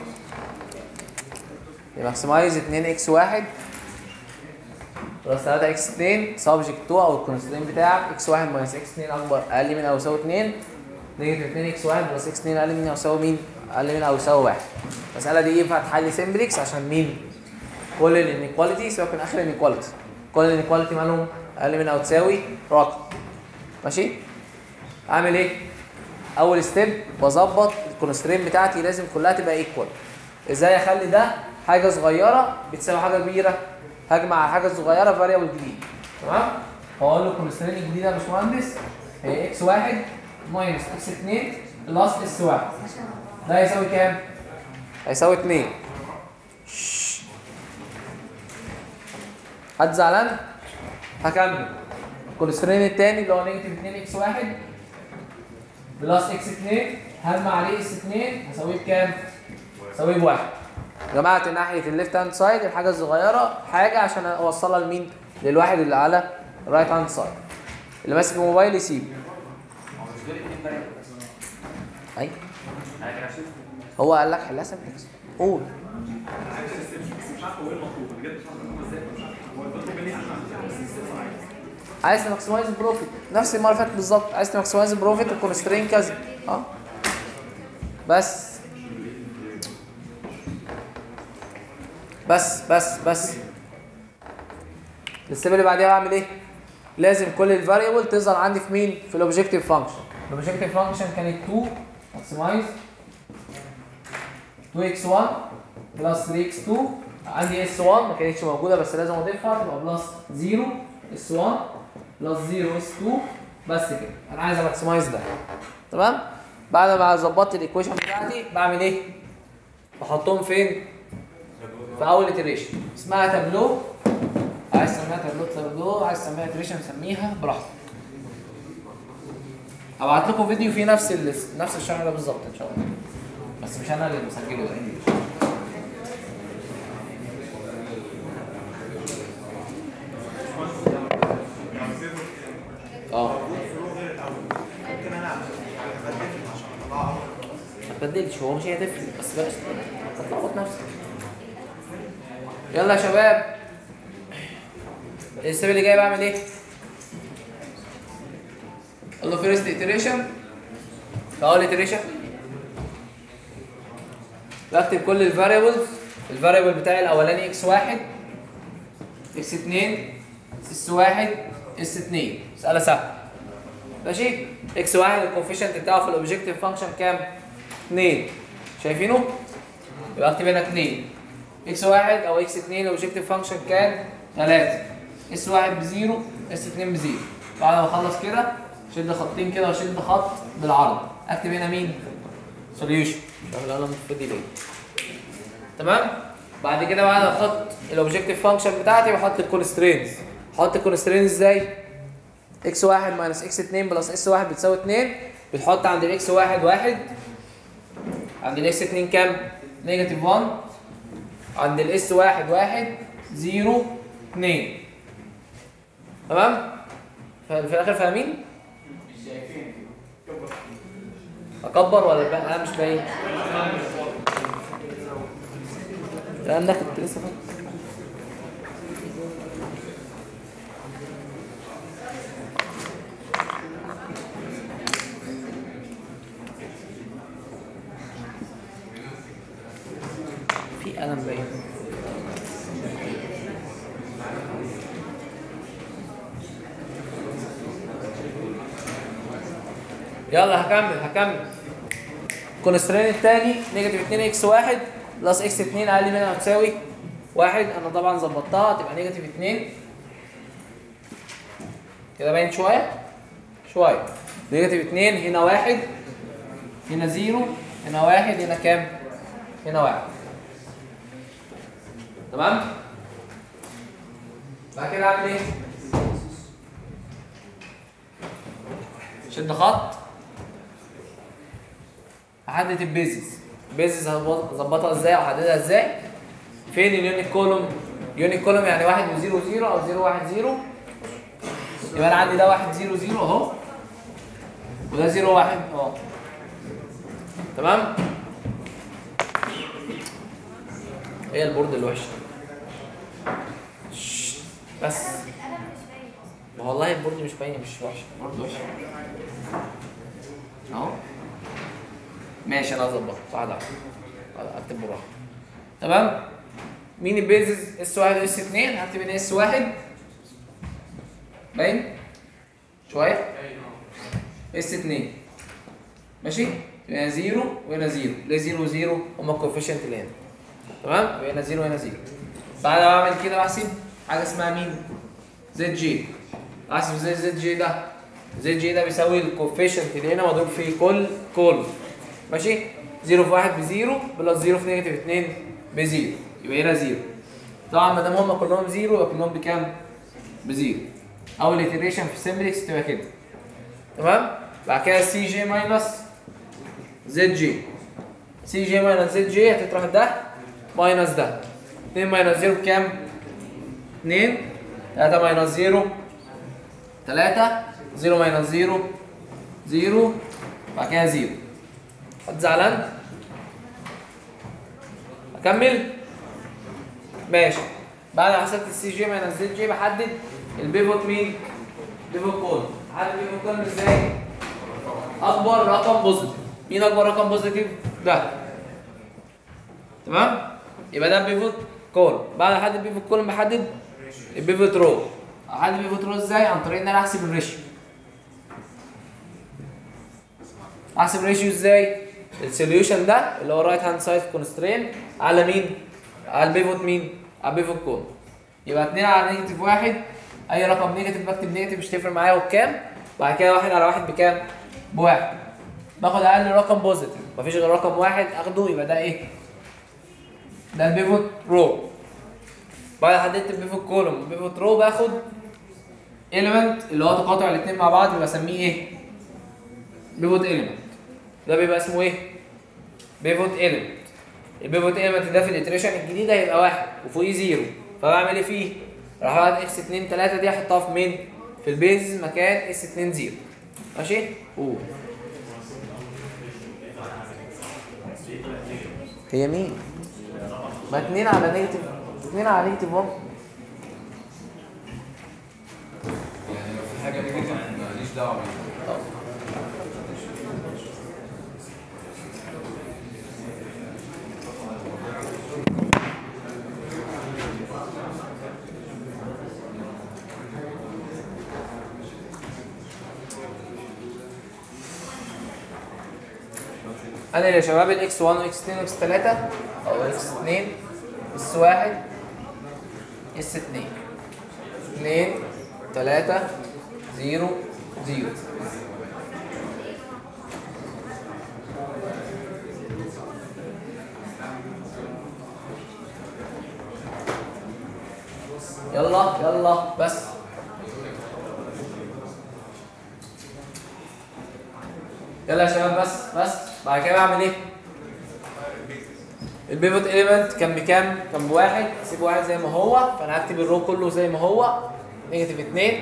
يماكسمايز 2 اكس 1 بلس 3 اكس 2 سبجكت 2 او الكونسترين بتاعك اكس 1 ماينس اكس 2 اكبر اقل من او يساوي 2 نيجاتيف 2 اكس 1 بلس اكس 2 اقل من او يساوي مين؟ اقل من او يساوي 1 المساله دي ينفع تحل سمبلكس عشان مين؟ كل الانيكواليتي سواء كان اخر انيكواليتي كل الانيكواليتي مالهم اقل من او تساوي رقم ماشي اعمل ايه اول ستيب بظبط الكونسترين بتاعتي لازم كلها تبقى ايكوال ازاي اخلي ده حاجه صغيره بتساوي حاجه كبيره هجمع على حاجه صغيره فاريبل جديد تمام هقول له الكونسترين الجديده يا باشمهندس هي اكس 1 ماينس اكس 2 بلس اس 1 ده هيساوي كام هيساوي 2 شش. حد زعلان هكمل الكوليسترول التاني اللي هو نيجاتيف 2 اكس 1 بلس اكس 2 هرمى عليه اس 2 هساويه بكام؟ هساويه بواحد جمعت ناحيه الليفت هاند سايد الحاجه الصغيره حاجه عشان اوصلها لمين؟ للواحد اللي على الرايت هاند سايد اللي ماسك الموبايل يسيب اي هو قال لك حلها سمبلكس قول عايز تماكسمايز بروفيت نفس المره اللي فاتت بالظبط عايز تماكسمايز بروفيت الكونسترين كذا اه بس بس بس بس الستيب اللي بعديها بعمل ايه؟ لازم كل الفاريبل تظهر عندي في مين؟ في الاوبجيكتيف فانكشن الاوبجيكتيف فانكشن كانت 2 ماكسمايز 2x1 بلس 3x2 عندي s1 ما كانتش موجوده بس لازم اضيفها تبقى بلس 0 s1 بلس 0 s2 بس كده انا عايز اماكسمايز ده تمام بعد ما ظبطت الايكويشن بتاعتي بعمل ايه بحطهم فين في اول iteration اسمها تابلو عايز تسميها تابلو تابلو عايز تسميها iteration سميها براحتك هبعت لكم فيديو فيه نفس ال... نفس الشرح ده بالظبط ان شاء الله بس مش انا اللي مسجله ده انجلش اه ما تبدلش هو مش هتفرق بس بقى هتلخبط نفسك يلا يا شباب الستيب اللي جاي بعمل ايه؟ قال له فيرست iteration اول iteration بكتب كل الفاريبلز الفاريبل بتاعي الاولاني اكس 1 اكس 2 اس 1 اس 2 مساله سهله ماشي اكس 1 الكوفيشنت بتاعه في الاوبجيكتيف فانكشن كام 2 شايفينه يبقى اكتب هنا 2 اكس 1 او اكس 2 الاوبجيكتيف فانكشن كام 3 اس 1 بزيرو اس 2 بزيرو بعد ما اخلص كده شد خطين كده وشد خط بالعرض اكتب هنا مين سوليوشن شوف القلم المفروض ليه تمام بعد كده بعد ما احط الاوبجيكتيف فانكشن بتاعتي بحط الكونسترينز احط الكونسترينز ازاي اكس 1 ماينس اكس 2 بلس اس 1 بتساوي 2 بتحط عند الاكس 1 1 عند الاكس 2 كام نيجاتيف 1 عند الاس 1 1 0 2 تمام ف- في الاخر فاهمين اكبر ولا بقى انا مش باين الكلام ده كنت لسه فاهم في قلم باين يلا هكمل هكمل الكونسترين الثاني نيجاتيف 2 اكس 1 بلس اكس 2 اقل منها تساوي 1 انا طبعا ظبطتها تبقى نيجاتيف 2 كده باين شويه شويه نيجاتيف 2 هنا 1 هنا 0 هنا 1 هنا كام هنا 1 تمام بعد كده اعمل ايه شد خط احدد البيزز البيزز هظبطها ازاي او احددها ازاي فين اليونيك كولوم يونيك كولوم يعني واحد وزيرو زيرو او زيرو واحد زيرو يبقى انا عندي ده واحد زيرو زيرو اهو وده زيرو واحد اهو تمام هي البورد الوحشه شش، بس القلم مش باين ما هو والله البورد مش باينه مش وحشه البورد وحشه اهو ماشي انا هظبطها واحده واحده اكتب براحه تمام مين البيزز اس واحد واس اتنين هكتب هنا اس واحد باين شويه اس اتنين ماشي هنا زيرو وهنا زيرو ليه زيرو وزيرو هما الكوفيشنت اللي هنا تمام يبقى هنا زيرو وهنا زيرو بعد ما اعمل كده بحسب حاجه اسمها مين زد جي احسب ازاي زد جي ده زد جي ده بيساوي الكوفيشنت اللي هنا مضروب في كل كولوم ماشي 0 في 1 بزيرو بلس 0 في نيجاتيف 2 بزيرو يبقى هنا زيرو طبعا ما دام هم كلهم زيرو يبقى كلهم بكام؟ بزيرو اول iteration في سيمبلكس تبقى كده تمام؟ بعد كده سي جي ماينس زد جي سي جي ماينس زد جي هتطرح ده ماينس ده 2 ماينس 0 بكام؟ 2 3 ماينس 0 3 0 ماينس 0 0 بعد كده 0 حد زعلان؟ اكمل؟ ماشي بعد ما حسبت السي جي ماينس زد جي بحدد البيفوت مين؟ بيفوت كول حدد البيفوت كول ازاي؟ اكبر رقم بوزيتيف مين اكبر رقم بوزيتيف؟ ده تمام؟ يبقى ده البيفوت كول بعد ما احدد البيفوت كول بحدد البيفوت رو احدد البيفوت رو ازاي؟ عن طريق ان انا احسب الريشيو احسب الريشيو ازاي؟ السوليوشن ده اللي هو رايت هاند سايد كونسترين على مين؟ على البيفوت مين؟ على البيفوت كول يبقى 2 على نيجاتيف 1 اي رقم نيجاتيف بكتب نيجاتيف مش تفرق معايا هو بكام بعد كده 1 على 1 بكام؟ بواحد باخد اقل رقم بوزيتيف مفيش غير رقم واحد اخده يبقى ده ايه؟ ده البيفوت رو بعد ما حددت البيفوت كولوم البيفوت رو باخد element اللي هو تقاطع الاثنين مع بعض يبقى اسميه ايه؟ بيفوت element ده بيبقى اسمه ايه؟ بيفوت element البيفوت element ده في الاتريشن الجديده هيبقى واحد وفوقيه زيرو فبعمل ايه فيه؟ راح بعد اكس 2 3 دي احطها في مين؟ في البيز مكان اس 2 0 ماشي؟ قول هي مين؟ ما 2 على نيجاتيف 2 على نيجاتيف 1 يعني لو في حاجه نيجاتيف ماليش دعوه بيها انا يا شباب الاكس 1 واكس 2 واكس 3 او اكس 2 اس 1 اس 2 2 3 0 0 يلا يلا بس يلا يا شباب بس بس بعد كده بعمل ايه؟ البيفوت اليمنت كان بكام؟ كان بواحد سيب واحد زي ما هو فانا هكتب الرو كله زي ما هو نيجاتيف 2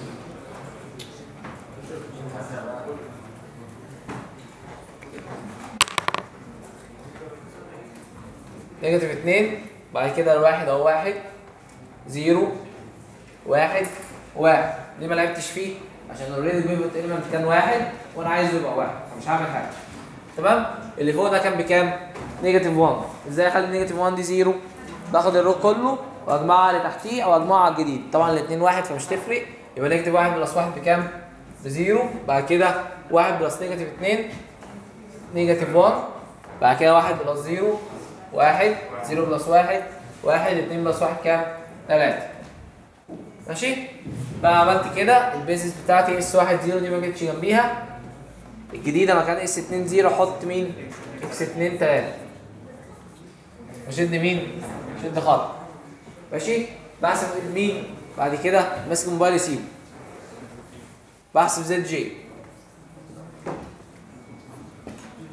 نيجاتيف 2 بعد كده الواحد اهو واحد زيرو واحد واحد ليه ما لعبتش فيه؟ عشان اوريدي البيفوت اليمنت كان واحد وانا عايزه يبقى واحد فمش هعمل حاجه تمام اللي فوق ده كان بكام نيجاتيف 1 ازاي اخلي نيجاتيف 1 دي زيرو باخد الرو كله واجمعها على اللي تحتيه او اجمعها على الجديد طبعا الاثنين واحد فمش تفرق يبقى نيجاتيف 1 بلس 1 بكام بزيرو بعد كده 1 بلس نيجاتيف 2 نيجاتيف 1 بعد كده 1 بلس 0 1 0 بلس 1 1 2 بلس 1 كام 3 ماشي بقى عملت كده البيزنس بتاعتي اس 1 0 دي ما جتش جنبيها الجديده مكان اس 2 0 احط مين اكس 2 3 اشد مين شد خط ماشي بحسب مين بعد كده ماسك الموبايل يسيبه بحسب زد جي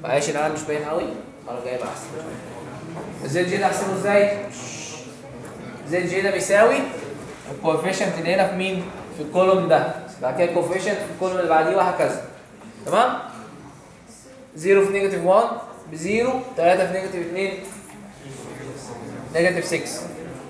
معلش العالم مش باين قوي المره الجايه بقى احسن الزد جي ده احسبه ازاي؟ زد جي ده بيساوي الكوفيشنت اللي هنا في مين؟ في الكولوم ده بعد كده الكوفيشنت في الكولوم اللي بعديه وهكذا تمام؟ 0 في نيجاتيف 1 بزيرو 3 في نيجاتيف 2 نيجاتيف 6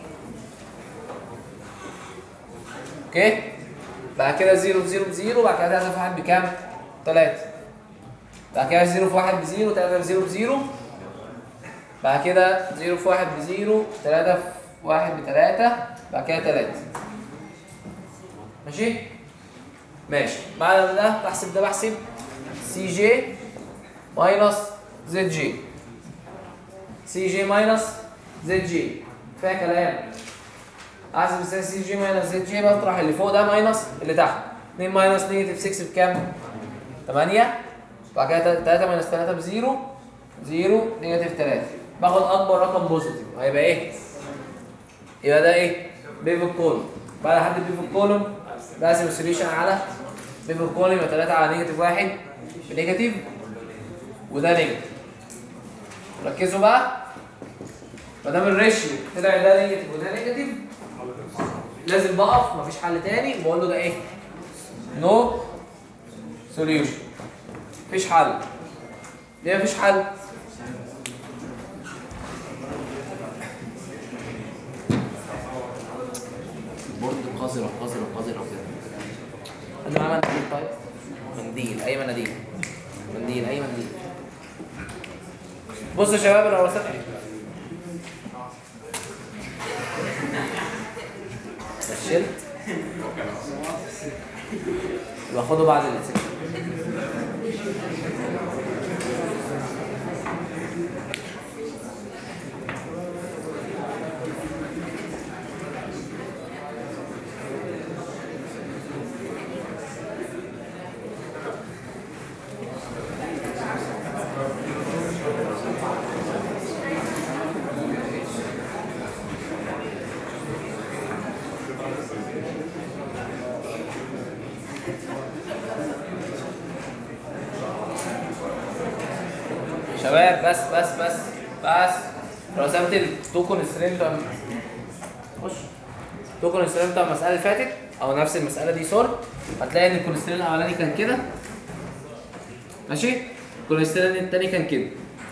اوكي بعد كده 0 في 0 بزيرو بعد كده 3 في 1 بكام؟ 3 بعد كده 0 في 1 بزيرو 3 في 0 بزيرو بعد كده 0 في 1 بزيرو 3 في 1 بتلاتة بعد كده 3 ماشي؟ ماشي بعد ده بحسب ده بحسب سي جي ماينس زد جي سي جي ماينس زد جي فيها كلام احسب ازاي سي جي ماينس زد جي بطرح اللي فوق ده ماينس اللي تحت 2 ماينس نيجاتيف 6 بكام؟ 8 بعد كده 3 ماينس 3 بزيرو 0 نيجاتيف 3 باخد اكبر رقم بوزيتيف هيبقى ايه؟ يبقى ده ايه؟ بيفوت كولوم بعد حد بيفوت كولوم بقسم السوليوشن على بيفوت كولوم يبقى 3 على نيجاتيف 1 بنيجاتيف وده نيجاتيف ركزوا بقى ما دام الريشيو طلع ده نيجاتيف وده نيجاتيف لازم بقف مفيش حل تاني بقول له ده ايه؟ نو سوليوشن مفيش حل ليه مفيش حل؟ البورد قذرة قذرة قذرة كده انا معاه منديل طيب منديل اي مناديل منديل اي منديل بصوا يا شباب انا وصلت فشلت يبقى خدوا بعد السكشن شباب بس بس بس بس لو رسمت التو كونسترين بتوع خش تو كونسترين بتوع المسألة اللي فاتت أو نفس المسألة دي سور هتلاقي إن الكونسترين الأولاني كان كده ماشي الكونسترين التاني كان كده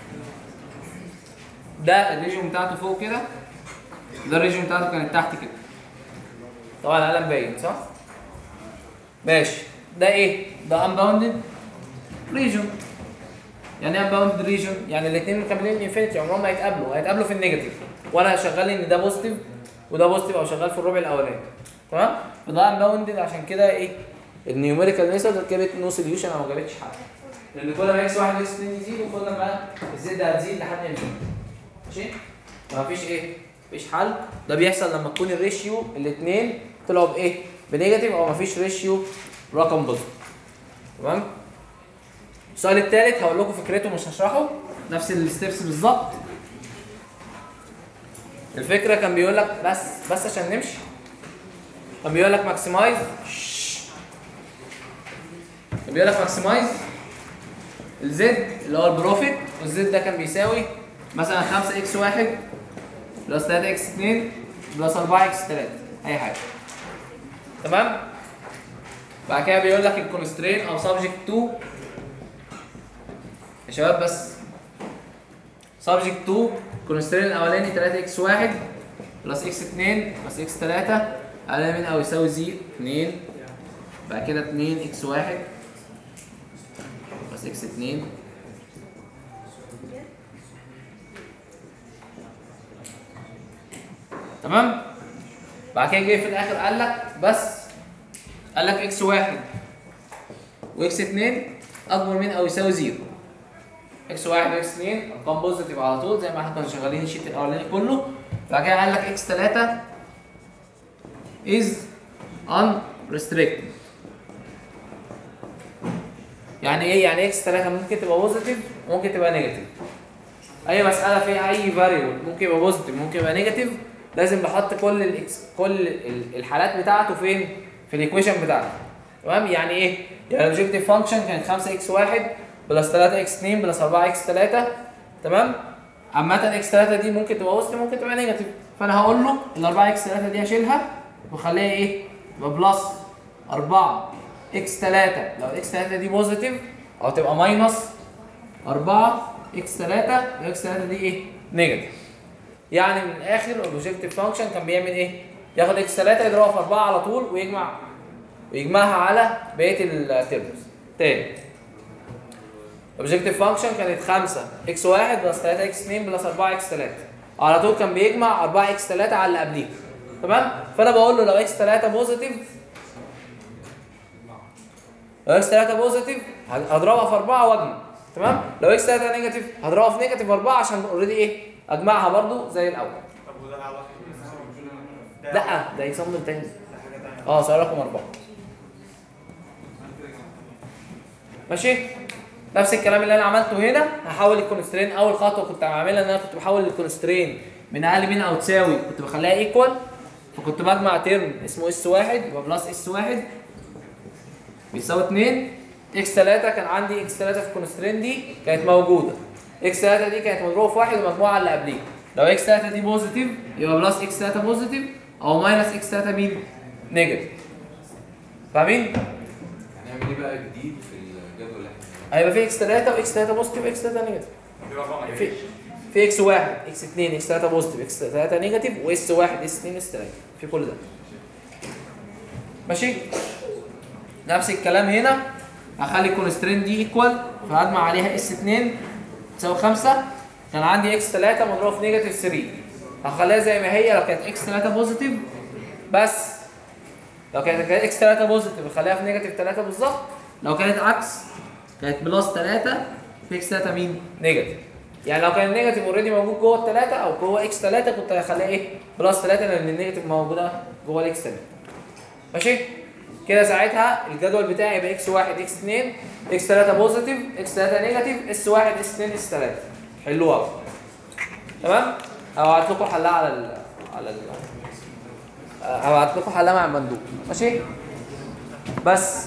ده الريجون بتاعته فوق كده ده الريجون بتاعته كانت تحت كده طبعا القلم باين صح؟ ماشي ده ايه؟ ده unbounded region يعني ايه unbounded region؟ يعني الاثنين مكملين انفينيتي عمرهم ما هيتقابلوا هيتقابلوا في النيجاتيف وانا شغال ان ده بوزيتيف وده بوزيتيف او شغال في الربع الاولاني تمام؟ فده unbounded عشان كده ايه؟ النيوميريكال ميثود جابت نو سوليوشن او ما جابتش حل لان كل ما اكس واحد واكس 2 يزيد وكل ما الزد هتزيد لحد انفينيتي ماشي؟ ما فيش ايه؟ مفيش حل ده بيحصل لما تكون الريشيو الاثنين طلعوا بايه؟ بنيجاتيف او مفيش ريشيو رقم بوزيتيف تمام؟ السؤال الثالث هقول لكم فكرته مش هشرحه نفس الستبس بالظبط الفكره كان بيقول لك بس بس عشان نمشي كان بيقول لك ماكسمايز كان بيقول لك ماكسمايز الزد اللي هو البروفيت والزد ده كان بيساوي مثلا 5 اكس 1 بلس 3 اكس 2 بلس 4 اكس 3 اي حاجه تمام بعد كده بيقول لك الكونسترين او سبجكت 2 يا شباب بس سبجكت 2 الكونسترين الاولاني 3 اكس 1 بلس اكس 2 بلس اكس 3 اقل من او يساوي 0 2 بعد كده 2 اكس 1 بلس اكس 2 تمام بعد كده جه في الاخر قال لك بس قال لك اكس 1 واكس 2 اكبر من او يساوي 0 اكس 1 واكس 2 ارقام بوزيتيف على طول زي ما احنا كنا شغالين الشيت الاولاني كله بعد كده قال لك اكس 3 is unrestricted يعني ايه يعني اكس 3 ممكن تبقى بوزيتيف ممكن تبقى نيجاتيف اي مساله فيها اي فاريبل ممكن يبقى بوزيتيف ممكن يبقى نيجاتيف لازم نحط كل الاكس كل ال- الحالات بتاعته فين في الايكويشن بتاعته تمام يعني ايه يعني الاوبجكتيف فانكشن كانت 5 اكس 1 بلس 3 اكس 2 بلس 4 اكس 3 تمام عامة اكس 3 دي ممكن تبقى بوزيتيف ممكن تبقى نيجاتيف فانا هقول له ال 4 اكس 3 دي هشيلها واخليها ايه؟ يبقى بلس 4 اكس 3 لو اكس 3 دي بوزيتيف او تبقى ماينس 4 اكس 3 اكس 3 دي ايه؟ نيجاتيف يعني من الاخر الاوبجكتيف فانكشن كان بيعمل ايه؟ ياخد اكس 3 يضربها في 4 على طول ويجمع ويجمعها على بقيه الترمز تاني اوبجكتيف فانكشن كانت 5 اكس 1 بلس 3 اكس 2 بلس 4 اكس 3 على طول كان بيجمع 4 اكس 3 على اللي قبليه تمام فانا بقول له لو اكس 3 بوزيتيف لو اكس 3 بوزيتيف هضربها في 4 واجمع تمام لو اكس 3 نيجاتيف هضربها في نيجاتيف 4 عشان اوريدي ايه اجمعها برضو زي الاول طب وده علاقة لا ده يصمم تاني اه سؤال رقم أربعة ماشي نفس الكلام اللي انا عملته هنا هحول الكونسترين اول خطوه كنت بعملها ان انا كنت بحول الكونسترين من اقل من او تساوي كنت بخليها ايكوال فكنت بجمع ترم اسمه اس واحد يبقى بلس اس واحد بيساوي 2 اكس 3 كان عندي اكس 3 في الكونسترين دي كانت موجوده اكس 3 دي كانت مضروبه في واحد ومجموعه اللي قبليه لو اكس 3 دي بوزيتيف يبقى بلس اكس 3 بوزيتيف او ماينس اكس 3 مين نيجاتيف فاهمين هنعمل ايه بقى جديد في الجدول اللي احنا هيبقى في اكس 3 واكس 3 بوزيتيف واكس 3 نيجاتيف دي رقم في ايه؟ في اكس 1 اكس 2 اكس 3 بوزيتيف اكس 3 نيجاتيف واس 1 اس 2 اس 3 في كل ده ماشي نفس الكلام هنا هخلي الكونسترين دي ايكوال فهجمع عليها اس 2 تساوي 5 كان عندي اكس 3 مضروبه في نيجاتيف 3 هخليها زي ما هي لو كانت اكس 3 بوزيتيف بس لو كانت كانت اكس 3 بوزيتيف خليها في نيجاتيف 3 بالظبط لو كانت عكس كانت بلس 3 في اكس 3 مين؟ نيجاتيف يعني لو كان النيجاتيف اوريدي موجود جوه الثلاثه او جوه اكس 3 كنت هخليها ايه؟ بلس 3 لان النيجاتيف موجوده جوه الاكس 3 ماشي؟ كده ساعتها الجدول بتاعي يبقى اكس 1 اكس 2 اكس 3 بوزيتيف اكس 3 نيجاتيف اس 1 اس 2 اس 3 حلوه قوي تمام؟ هبعت لكم حلها على ال على ال هبعت لكم حلها مع المندوب ماشي؟ بس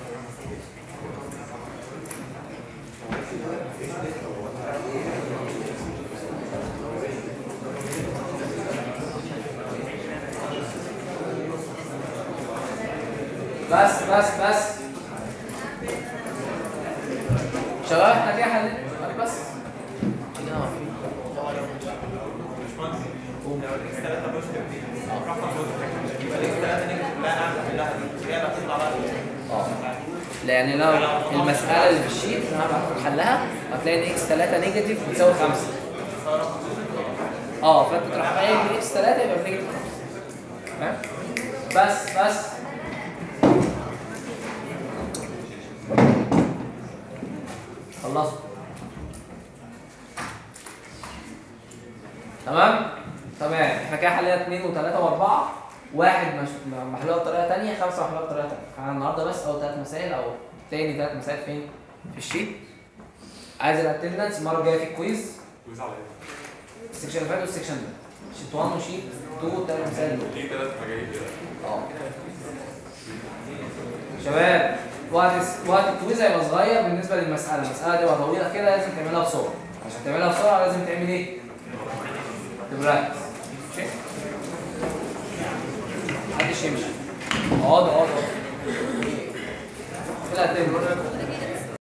بس بس بس شباب احنا كده حلينا بس كده اه لا يعني لو المسألة اللي في الشيت انا هبعت لك حلها هتلاقي ان اكس 3 نيجاتيف بتساوي 5 اه فانت تروح قايل ان اكس 3 يبقى بنيجاتيف 5 تمام بس بس خلصوا تمام تمام احنا كده حلينا 2 و3 و4 واحد مش محلوها بطريقه ثانيه خمسه محلوها بطريقه ثانيه احنا النهارده بس اول ثلاث مسائل او تاني ثلاث مسائل فين في الشيت عايز الاتندنس المره الجايه في الكويز كويس على ايه؟ السكشن اللي فات والسكشن ده شيت 1 وشيت 2 والثلاث مسائل دول ليه ثلاث مجاهيل كده؟ اه شباب وقت وقت الكويز هيبقى صغير بالنسبه للمساله، المساله دي بقى طويله كده لازم تعملها بسرعه، عشان تعملها بسرعه لازم تعمل ايه؟ تبراكتس ماشي؟ محدش يمشي اقعد اقعد اقعد كده هتبقى